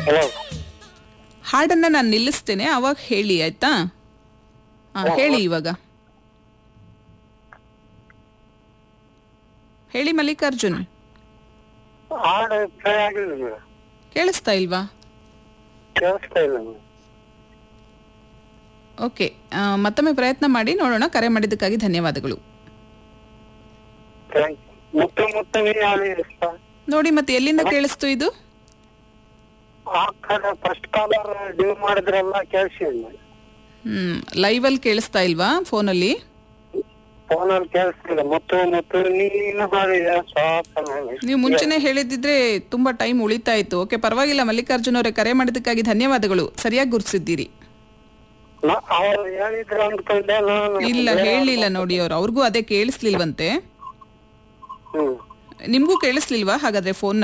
hello ಹಾಡನ್ನ ನಾನು ನಿಲ್ಲಿಸ್ತೇನೆ ಅವಾಗ ಹೇಳಿ ಆಯ್ತಾ ಹಾ ಹೇಳಿ ಇವಾಗ ಹೇಳಿ ಮಲ್ಲಿಕಾರ್ಜುನ್ ಹಾಡು ಪ್ಲೇ ಆಗಿಲ್ಲ ಮೇಡಮ್ ಕೇಳಿಸ್ತಾ ಇಲ್ವಾ ಕೇಳಿಸ್ತಾ ಇಲ್ಲ ಮೇಡಮ್ ಓಕೆ ಆ, ಮತ್ತೊಮ್ಮೆ ಪ್ರಯತ್ನ ಮಾಡಿ ನೋಡೋಣ ಕರೆ ಮಾಡಿದ್ದಕ್ಕಾಗಿ ಧನ್ಯವಾದಗಳು ಥ್ಯಾಂಕ್ ಯು ಮುತ್ತ ಮುತ್ತ ಯಾರು ಇಷ್ಟ ನೋಡಿ ಮತ್ತೆ ಎಲ್ಲಿಂದ ಕೇಳಿಸ್ತು ಇದು ಆ ಕಡೆ ಫಸ್ಟ್ ಕಾಲರ್ ಡ್ಯೂ ಮಾಡಿದ್ರೆಲ್ಲ ಕೇಳಿಸಿಲ್ಲ ಹ್ಮ್ ಲೈವಲ್ಲಿ ಕೇಳಿಸ್ತಾ ಇಲ್ವಾ ಫೋನಲ್ಲಿ ಫೋನಲ್ಲಿ ಕೇಳಿಸ್ತಿಲ್ಲ ಮುತ್ತು ಮುತ್ತು ನೀನು ಮಾಡಿದ ಸ್ವಾಪ ನೀವು ಮುಂಚೆನೆ ಹೇಳಿದಿದ್ರೆ ತುಂಬಾ ಟೈಮ್ ಉಳಿತಾ ಇತ್ತು ಓಕೆ ಪರವಾಗಿಲ್ಲ ಮಲ್ಲಿಕಾರ್ಜುನ್ ಅವರೇ ಕರೆ ಮಾಡಿದ್ದಕ್ಕಾಗಿ ಧನ್ಯವಾದಗಳು ಸರಿಯಾಗಿ ಗುರುತಿಸಿದ್ದೀರಿ ಅವ್ರು ಹೇಳಿದ್ರು ಅಂದ್ಕೊಂಡೆ ನಾನು ಇಲ್ಲ ಹೇಳಿಲ್ಲ ನೋಡಿ ಅವ್ರು ಅವ್ರಿಗೂ ಅದೇ ಕೇಳಿಸ್ಲಿಲ್ವಂತೆ ಹ್ಮ್ ನಿಮ್ಗೂ ಕೇಳಿಸ್ಲಿಲ್ವಾ ಹಾಗಾದ್ರೆ ಫೋನ್